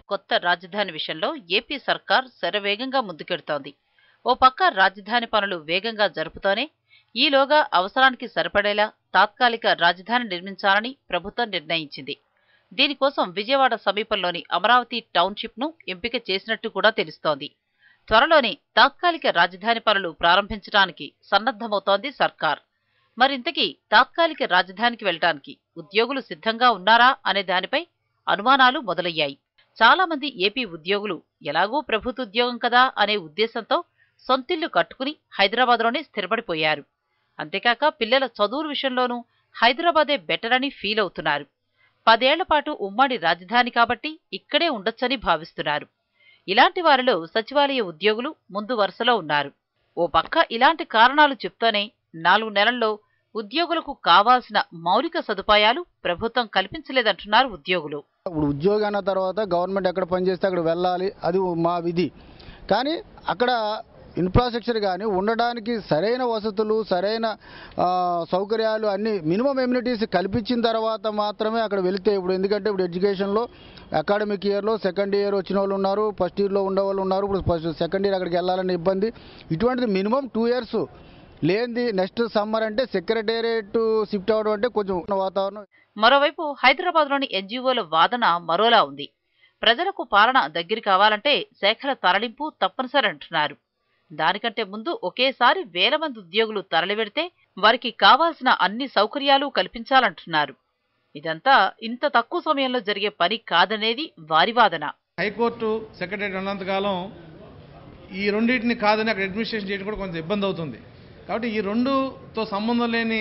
కొత్త రాజధాని విషయంలో ఏపీ సర్కార్ శరవేగంగా ముందుకెడుతోంది ఓ పక్క రాజధాని పనులు వేగంగా జరుపుతూనే ఈలోగా అవసరానికి సరిపడేలా తాత్కాలిక రాజధాని నిర్మించాలని ప్రభుత్వం నిర్ణయించింది దీనికోసం విజయవాడ సమీపంలోని అమరావతి టౌన్షిప్ను ఎంపిక చేసినట్టు కూడా తెలుస్తోంది త్వరలోనే తాత్కాలిక రాజధాని పనులు ప్రారంభించడానికి సన్నద్ధమవుతోంది సర్కార్ మరింతకీ తాత్కాలిక రాజధానికి వెళ్ళడానికి ఉద్యోగులు సిద్ధంగా ఉన్నారా అనే దానిపై అనుమానాలు మొదలయ్యాయి చాలా మంది ఏపీ ఉద్యోగులు ఎలాగూ ప్రభుత్వ ఉద్యోగం కదా అనే ఉద్దేశంతో సొంతిల్లు కట్టుకుని హైదరాబాద్లోనే స్థిరపడిపోయారు అంతేకాక పిల్లల చదువుల విషయంలోనూ హైదరాబాదే బెటర్ అని ఫీల్ అవుతున్నారు పదేళ్ల పాటు ఉమ్మడి రాజధాని కాబట్టి ఇక్కడే ఉండొచ్చని భావిస్తున్నారు ఇలాంటి వారిలో సచివాలయ ఉద్యోగులు ముందు వరుసలో ఉన్నారు ఓ పక్క ఇలాంటి కారణాలు చెప్తూనే నాలుగు నెలల్లో ఉద్యోగులకు కావాల్సిన మౌలిక సదుపాయాలు ప్రభుత్వం కల్పించలేదంటున్నారు ఉద్యోగులు ఇప్పుడు ఉద్యోగి అన్న తర్వాత గవర్నమెంట్ ఎక్కడ పనిచేస్తే అక్కడ వెళ్ళాలి అది మా విధి కానీ అక్కడ ఇన్ఫ్రాస్ట్రక్చర్ కానీ ఉండడానికి సరైన వసతులు సరైన ఆ, సౌకర్యాలు అన్ని మినిమం ఎమ్యూనిటీస్ కల్పించిన తర్వాత మాత్రమే అక్కడ వెళితే ఇప్పుడు ఎందుకంటే ఇప్పుడు ఎడ్యుకేషన్లో అకాడమిక్ ఇయర్లో సెకండ్ ఇయర్ వచ్చిన వాళ్ళు ఉన్నారు ఫస్ట్ ఇయర్లో ఉండే వాళ్ళు ఉన్నారు ఇప్పుడు ఫస్ట్ సెకండ్ ఇయర్ అక్కడికి వెళ్ళాలనే ఇబ్బంది ఇటువంటిది మినిమం టూ ఇయర్స్ లేనిది నెక్స్ట్ సమ్మర్ అంటే సెక్రటేరియట్ షిఫ్ట్ అవ్వడం అంటే కొంచెం వాతావరణం మరోవైపు హైదరాబాద్లోని ఎన్జీఓల వాదన మరోలా ఉంది ప్రజలకు పాలన దగ్గర కావాలంటే శాఖల తరలింపు తప్పనిసరి అంటున్నారు దానికంటే ముందు ఒకేసారి వేల మంది ఉద్యోగులు తరలివెడితే వారికి కావాల్సిన అన్ని సౌకర్యాలు కల్పించాలంటున్నారు ఇదంతా ఇంత తక్కువ సమయంలో జరిగే పని కాదనేది వారి వాదన హైకోర్టు సెక్రటరీ ఉన్నంతకాలం ఈ రెండింటిని కాదని అక్కడ అడ్మినిస్ట్రేషన్ చేయడం కూడా కొంచెం ఇబ్బంది అవుతుంది కాబట్టి ఈ రెండుతో సంబంధం లేని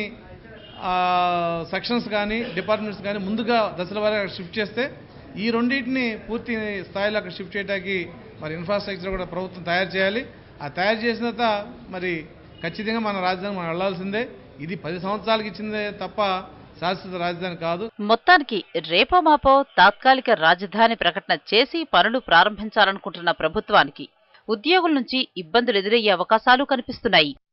సెక్షన్స్ కానీ డిపార్ట్మెంట్స్ కానీ ముందుగా దశల వారి అక్కడ షిఫ్ట్ చేస్తే ఈ రెండింటిని పూర్తి స్థాయిలో అక్కడ షిఫ్ట్ చేయడానికి మరి ఇన్ఫ్రాస్ట్రక్చర్ కూడా ప్రభుత్వం తయారు చేయాలి ఆ తయారు చేసిన తర్వాత మరి ఖచ్చితంగా మన రాజధాని మనం వెళ్లాల్సిందే ఇది పది సంవత్సరాలకి ఇచ్చిందే తప్ప శాశ్వత రాజధాని కాదు మొత్తానికి రేపో మాపో తాత్కాలిక రాజధాని ప్రకటన చేసి పనులు ప్రారంభించాలనుకుంటున్న ప్రభుత్వానికి ఉద్యోగుల నుంచి ఇబ్బందులు ఎదురయ్యే అవకాశాలు కనిపిస్తున్నాయి